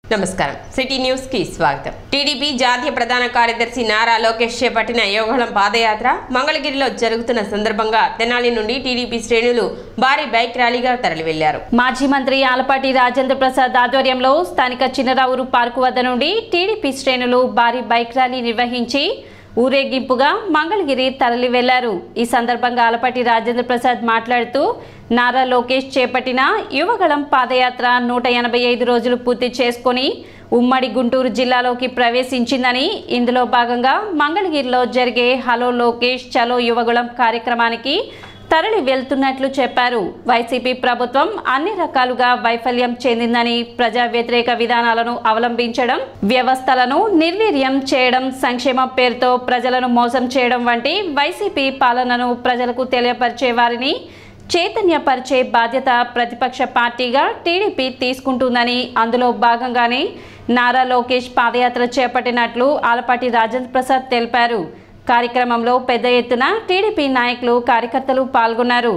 నమస్కారం city news కి స్వాగతం టీడీపీ జాతీయ ప్రధాన కార్యదర్శి నారా లోకేష్ చేపట్టిన యోగళం పాదయాత్ర మంగళగిరిలో జరుగుతున్న సందర్భంగా తెనాలి నుండి టీడీపీ శ్రేణులు భారీ బైక్ ర్యాలీగా తరలి వెళ్లారు మాజీ మంత్రి ఆలపాటి రాజేంద్ర ప్రసాద్ ఆధ్వర్యంలో స్థానిక చిన్నరావురు పార్కు వద్ద నుండి టీడీపీ శ్రేణులు భారీ బైక్ ర్యాలీ నిర్వహించి ఊరేగింపుగా మంగళగిరి తరలి వెళ్లారు ఈ సందర్భంగా ఆలపాటి రాజేంద్ర ప్రసాద్ మాట్లాడుతూ నారా లోకేష్ చేపట్టిన యువగళం పాదయాత్ర నూట ఎనభై ఐదు రోజులు పూర్తి చేసుకొని ఉమ్మడి గుంటూరు జిల్లాలోకి ప్రవేశించిందని ఇందులో భాగంగా మంగళగిరిలో జరిగే హలో లోకేష్ చలో యువగళం కార్యక్రమానికి తరలి వెళ్తున్నట్లు చెప్పారు వైసీపీ ప్రభుత్వం అన్ని రకాలుగా వైఫల్యం చెందిందని ప్రజా వ్యతిరేక విధానాలను అవలంబించడం వ్యవస్థలను నిర్వీర్యం చేయడం సంక్షేమం పేరుతో ప్రజలను మోసం చేయడం వంటి వైసీపీ పాలనను ప్రజలకు తెలియపరిచే వారిని చైతన్యపరిచే బాధ్యత ప్రతిపక్ష పార్టీగా టీడీపీ తీసుకుంటుందని అందులో భాగంగానే నారా లోకేష్ పాదయాత్ర చేపట్టినట్లు ఆలపాటి రాజేంద్ర ప్రసాద్ తెలిపారు కార్యక్రమంలో పెద్ద ఎత్తున టీడీపీ నాయకులు కార్యకర్తలు పాల్గొన్నారు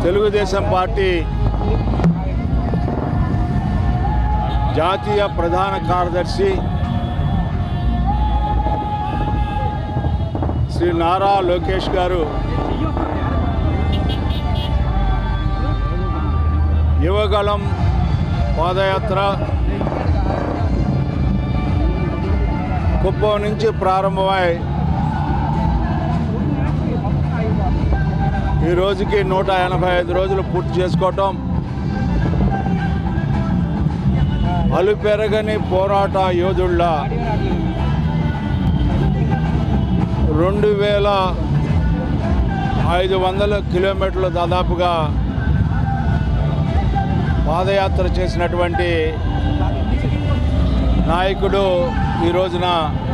తెలుగుదేశం పార్టీ జాతీయ ప్రధాన కార్యదర్శి శ్రీ నారా లోకేష్ గారు యువగలం పాదయాత్ర కుప్పం నుంచి ప్రారంభమై ఈ రోజుకి నూట ఎనభై ఐదు రోజులు పూర్తి చేసుకోవటం అలుపెరగని పోరాట యోధుళ్ళ రెండు వేల ఐదు వందల కిలోమీటర్లు దాదాపుగా పాదయాత్ర చేసినటువంటి నాయకుడు ఈ రోజున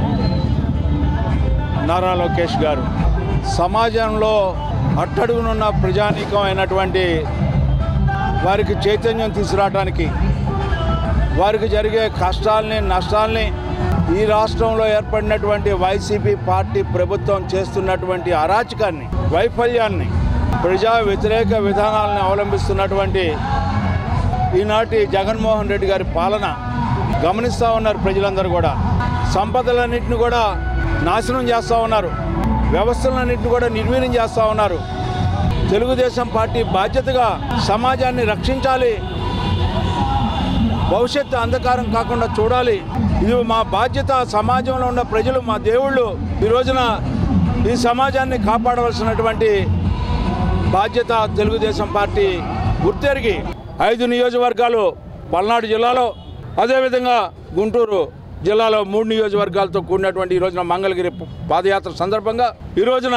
నారా లోకేష్ గారు సమాజంలో అట్టడుగునున్న ప్రజానీకం అయినటువంటి వారికి చైతన్యం తీసుకురావడానికి వారికి జరిగే కష్టాల్ని నష్టాల్ని ఈ రాష్ట్రంలో ఏర్పడినటువంటి వైసీపీ పార్టీ ప్రభుత్వం చేస్తున్నటువంటి అరాచకాన్ని వైఫల్యాన్ని ప్రజా వ్యతిరేక విధానాలను అవలంబిస్తున్నటువంటి ఈనాటి జగన్మోహన్ రెడ్డి గారి పాలన గమనిస్తూ ఉన్నారు ప్రజలందరూ కూడా సంపదలన్నింటిని కూడా నాశనం చేస్తూ ఉన్నారు వ్యవస్థలన్నింటిని కూడా నిర్వీర్యం చేస్తూ ఉన్నారు తెలుగుదేశం పార్టీ బాధ్యతగా సమాజాన్ని రక్షించాలి భవిష్యత్తు అంధకారం కాకుండా చూడాలి ఇది మా బాధ్యత సమాజంలో ఉన్న ప్రజలు మా దేవుళ్ళు ఈ రోజున ఈ సమాజాన్ని కాపాడవలసినటువంటి బాధ్యత తెలుగుదేశం పార్టీ గుర్తెరిగి ఐదు నియోజకవర్గాలు పల్నాడు జిల్లాలో అదేవిధంగా గుంటూరు జిల్లాలో మూడు నియోజకవర్గాలతో కూడినటువంటి ఈ రోజున మంగళగిరి పాదయాత్ర సందర్భంగా ఈ రోజున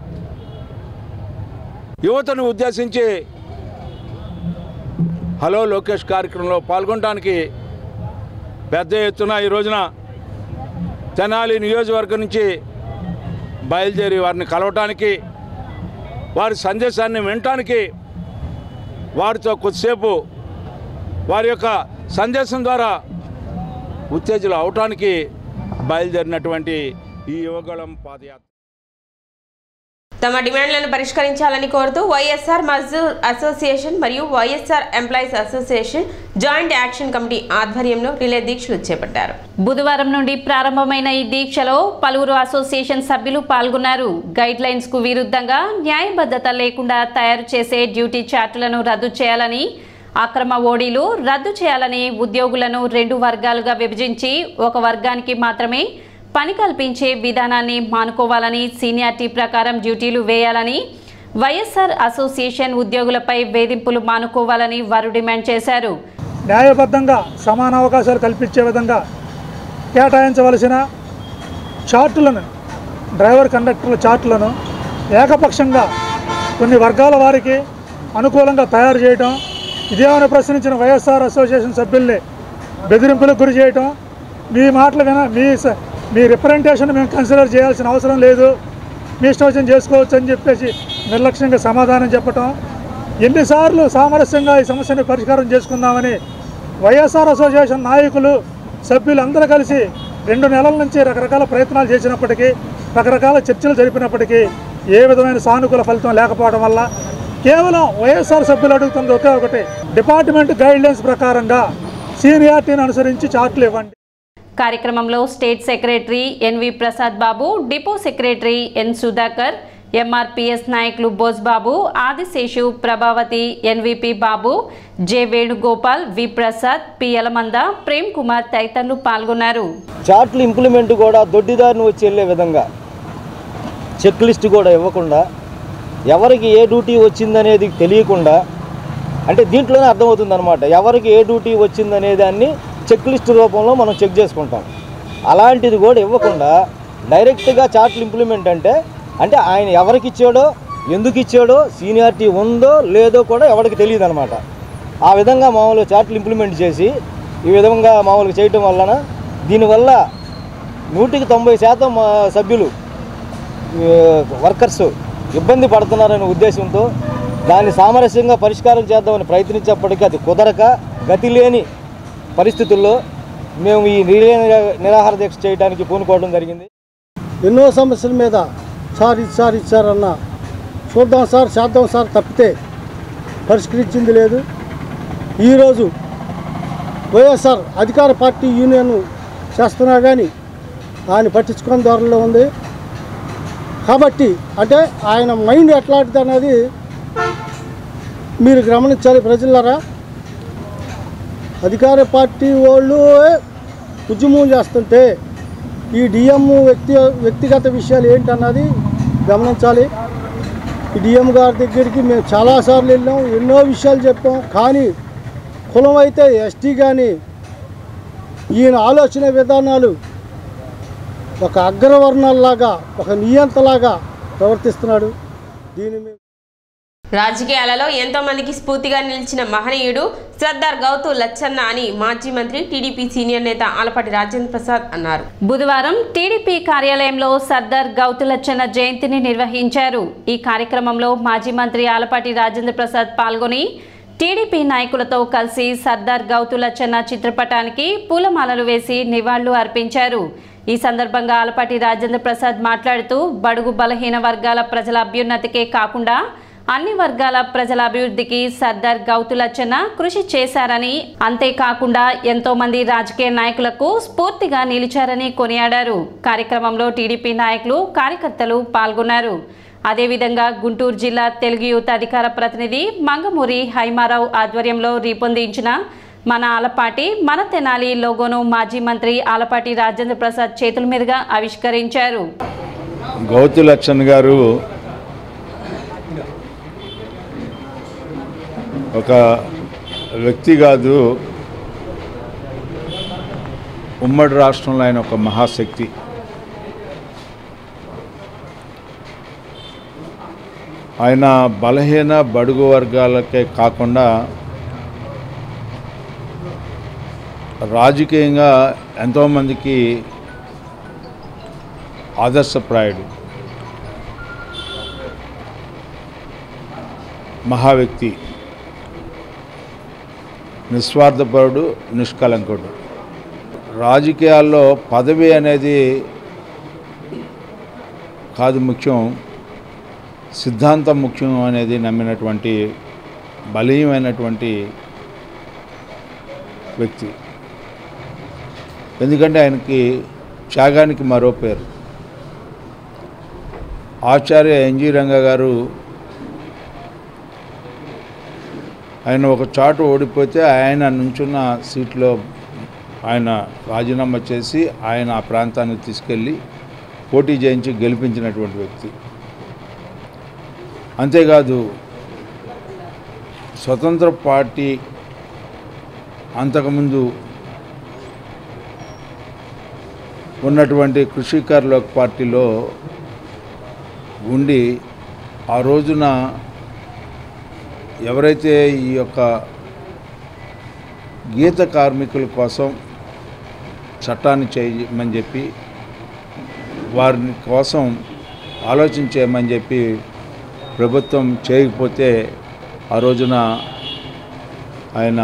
యువతను ఉద్దేశించి హలో లోకేష్ కార్యక్రమంలో పాల్గొనడానికి పెద్ద ఎత్తున ఈ రోజున తెనాలి నియోజకవర్గం నుంచి బయలుదేరి వారిని కలవటానికి వారి సందేశాన్ని వినటానికి వారితో కొద్దిసేపు వారి యొక్క సందేశం ద్వారా ఉత్తేజులు అవటానికి బయలుదేరినటువంటి ఈ యువగళం పాదయాత్ర తమ డిమాండ్లను పరిష్కరించాలని కోరుతూ వైఎస్ఆర్ మజ్దూర్ అసోసియేషన్ మరియు YSR employees association joint action committee ఆధ్వర్యంలో రిలే దీక్షలు చేపట్టారు బుధవారం నుండి ప్రారంభమైన ఈ దీక్షలో పలువురు అసోసియేషన్ సభ్యులు పాల్గొన్నారు గైడ్ లైన్స్ కు విరుద్ధంగా న్యాయబద్ధత లేకుండా తయారు చేసే డ్యూటీ చార్టులను రద్దు చేయాలని అక్రమ ఓడీలు రద్దు చేయాలని ఉద్యోగులను రెండు వర్గాలుగా విభజించి ఒక వర్గానికి మాత్రమే పని కల్పించే విధానాన్ని మానుకోవాలని సీనియారిటీ ప్రకారం డ్యూటీలు వేయాలని వైఎస్ఆర్ అసోసియేషన్ ఉద్యోగులపై వేధింపులు మానుకోవాలని వారు డిమాండ్ చేశారు న్యాయబద్ధంగా సమాన అవకాశాలు కల్పించే విధంగా కేటాయించవలసిన చార్టులను డ్రైవర్ కండక్టర్ల చార్టులను ఏకపక్షంగా కొన్ని వర్గాల వారికి అనుకూలంగా తయారు చేయటం ఇదేమని ప్రశ్నించిన వైఎస్ఆర్ అసోసియేషన్ సభ్యుల్ని బెదిరింపులకు గురి చేయటం మీ మాటలు విన మీ స- మీ రిప్రజెంటేషన్ మేము కన్సిడర్ చేయాల్సిన అవసరం లేదు మీ ఇష్టం వచ్చిన చేసుకోవచ్చు అని చెప్పేసి నిర్లక్ష్యంగా సమాధానం చెప్పటం ఎన్నిసార్లు సామరస్యంగా ఈ సమస్యను పరిష్కారం చేసుకుందామని వైఎస్ఆర్ అసోసియేషన్ నాయకులు సభ్యులు అందరూ కలిసి రెండు నెలల నుంచి రకరకాల ప్రయత్నాలు చేసినప్పటికీ రకరకాల చర్చలు జరిపినప్పటికీ ఏ విధమైన సానుకూల ఫలితం లేకపోవడం వల్ల కేవలం వైఎస్ఆర్ సభ్యులు అడుగుతుంది ఒకే ఒకటి డిపార్ట్మెంట్ గైడ్లైన్స్ ప్రకారంగా సీనియారిటీని అనుసరించి చార్టులు ఇవ్వండి కార్యక్రమంలో state secretary N V Prasad Babu depot secretary N Sudhakar MRPS నాయకులు Bosebabu Adiseshu Prabhavati N V P Babu J Venugopal V Prasad P Yalamanda Prem Kumar తదితరులు పాల్గొన్నారు చార్ట్లు ఇంప్లిమెంట్ కూడా దొడ్డిదారిని వచ్చి వెళ్ళే విధంగా చెక్ లిస్ట్ కూడా ఇవ్వకుండా ఎవరికి ఏ డ్యూటీ వచ్చిందనేది తెలియకుండా అంటే దీంట్లోనే అర్థమవుతుంది అనమాట ఎవరికి ఏ డ్యూటీ వచ్చిందనే దాన్ని చెక్ లిస్ట్ రూపంలో మనం చెక్ చేసుకుంటాం అలాంటిది కూడా ఇవ్వకుండా డైరెక్ట్గా చార్ట్లు ఇంప్లిమెంట్ అంటే అంటే ఆయన ఎవరికి ఇచ్చాడో ఎందుకు ఇచ్చాడో సీనియారిటీ ఉందో లేదో కూడా ఎవరికి తెలియదు అనమాట ఆ విధంగా మామూలుగా చార్ట్లు ఇంప్లిమెంట్ చేసి ఈ విధంగా మామూలుగా చేయటం వలన దీనివల్ల నూటికి తొంభై శాతం మా సభ్యులు ఈ, వర్కర్స్ ఇబ్బంది పడుతున్నారనే ఉద్దేశంతో దాన్ని సామరస్యంగా పరిష్కారం చేద్దామని ప్రయత్నించేప్పటికీ అది కుదరక గతి లేని పరిస్థితుల్లో మేము ఈ రిలే నిరాహార దీక్ష చేయడానికి పూనుకోవడం జరిగింది ఎన్నో సమస్యల మీద సార్ ఇది సార్ ఇది సార్ అన్న చూద్దాం సార్ చేద్దాం సార్ తప్పితే పరిష్కరించింది లేదు ఈరోజు వైఎస్ఆర్ అధికార పార్టీ యూనియన్ చేస్తున్నా కానీ ఆయన పట్టించుకుని ధోరణిలో ఉంది కాబట్టి అంటే ఆయన మైండ్ ఎట్లాంటిది అనేది మీరు గమనించాలి ప్రజలారా అధికార పార్టీ వాళ్ళు ఉద్యమం చేస్తుంటే ఈ డిఎం వ్యక్తి వ్యక్తిగత విషయాలు ఏంటన్నది గమనించాలి ఈ డిఎం గారి దగ్గరికి మేము చాలాసార్లు వెళ్ళాం ఎన్నో విషయాలు చెప్పాం కానీ కులం అయితే ఎస్టీ కానీ ఈయన ఆలోచన విధానాలు ఒక అగ్రవర్ణాల్లాగా ఒక నియంతలాగా ప్రవర్తిస్తున్నాడు దీని మీద రాజకీయాలలో ఎంతో మందికి స్ఫూర్తిగా నిలిచిన మహనీయుడు సర్దార్ గౌతు లచ్చన్న అని మాజీ మంత్రి టీడీపీ సీనియర్ నేత ఆలపాటి రాజేంద్ర ప్రసాద్ అన్నారు బుధవారం టీడీపీ కార్యాలయంలో సర్దార్ గౌతులచ్చన్న జయంతిని నిర్వహించారు ఈ కార్యక్రమంలో మాజీ మంత్రి ఆలపాటి రాజేంద్ర ప్రసాద్ పాల్గొని టీడీపీ నాయకులతో కలిసి సర్దార్ గౌతులచ్చన్న చిత్రపటానికి పూలమాలలు వేసి నివాళులు అర్పించారు ఈ సందర్భంగా ఆలపాటి రాజేంద్ర ప్రసాద్ మాట్లాడుతూ బడుగు బలహీన వర్గాల ప్రజల అభ్యున్నతికే కాకుండా అన్ని వర్గాల ప్రజల అభివృద్ధికి సర్దార్ గౌతులచ్చన్న కృషి చేశారని అంతేకాకుండా ఎంతో మంది రాజకీయ నాయకులకు స్ఫూర్తిగా నిలిచారని కొనియాడారు కార్యక్రమంలో టీడీపీ నాయకులు కార్యకర్తలు పాల్గొన్నారు అదేవిధంగా గుంటూరు జిల్లా తెలుగు యూత్ అధికార ప్రతినిధి మంగమూరి హైమారావు ఆధ్వర్యంలో రూపొందించిన మన ఆలపాటి మన తెనాలి లోగోను మాజీ మంత్రి ఆలపాటి రాజేంద్ర ప్రసాద్ చేతుల మీదుగా ఆవిష్కరించారు గౌతు లక్ష్మణ్ గారు ఒక వ్యక్తి కాదు ఉమ్మడి రాష్ట్రంలో ఆయన ఒక మహాశక్తి ఆయన బలహీన బడుగు వర్గాలకే కాకుండా రాజకీయంగా ఎంతోమందికి ఆదర్శప్రాయుడు మహావ్యక్తి నిస్వార్థపరుడు నిష్కలంకుడు రాజకీయాల్లో పదవి అనేది కాదు ముఖ్యం సిద్ధాంతం ముఖ్యం అనేది నమ్మినటువంటి బలీయమైనటువంటి వ్యక్తి ఎందుకంటే ఆయనకి త్యాగానికి మరో పేరు ఆచార్య ఎన్జి రంగ గారు ఆయన ఒక చాటు ఓడిపోతే ఆయన నుంచున్న సీట్లో ఆయన రాజీనామా చేసి ఆయన ఆ ప్రాంతానికి తీసుకెళ్ళి పోటీ చేయించి గెలిపించినటువంటి వ్యక్తి అంతేకాదు స్వతంత్ర పార్టీ అంతకుముందు ఉన్నటువంటి కృషికర్ లోక్ పార్టీలో ఉండి ఆ రోజున ఎవరైతే ఈ యొక్క గీత కార్మికుల కోసం చట్టాన్ని చేయమని చెప్పి వారిని కోసం ఆలోచన చేయమని చెప్పి ప్రభుత్వం చేయకపోతే ఆ రోజున ఆయన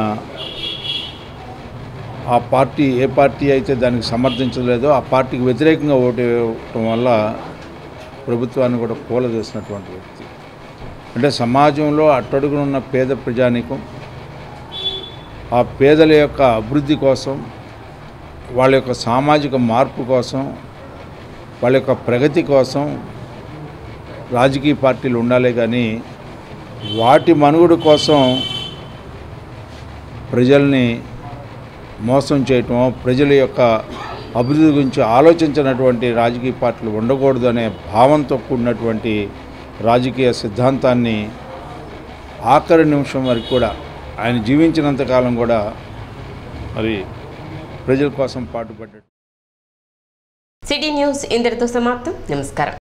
ఆ పార్టీ ఏ పార్టీ అయితే దానికి సమర్థించలేదో ఆ పార్టీకి వ్యతిరేకంగా ఓటు వేయటం వల్ల ప్రభుత్వాన్ని కూడా కూలదోసినటువంటి వ్యక్తి అంటే సమాజంలో అట్టడుగునున్న పేద ప్రజానికం ఆ పేదల యొక్క అభివృద్ధి కోసం వాళ్ళ యొక్క సామాజిక మార్పు కోసం వాళ్ళ యొక్క ప్రగతి కోసం రాజకీయ పార్టీలు ఉండాలి కానీ వాటి మనుగడ కోసం ప్రజల్ని మోసం చేయటం ప్రజల యొక్క అభివృద్ధి గురించి ఆలోచించినటువంటి రాజకీయ పార్టీలు ఉండకూడదు అనే భావంతో కూడినటువంటి రాజకీయ సిద్ధాంతాన్ని ఆఖరి నిమిషం వరకు కూడా ఆయన జీవించినంతకాలం కూడా మరి ప్రజల కోసం పాటుపడ్డాడు సిటీ న్యూస్ ఇంతటితో సమాప్తం నమస్కారం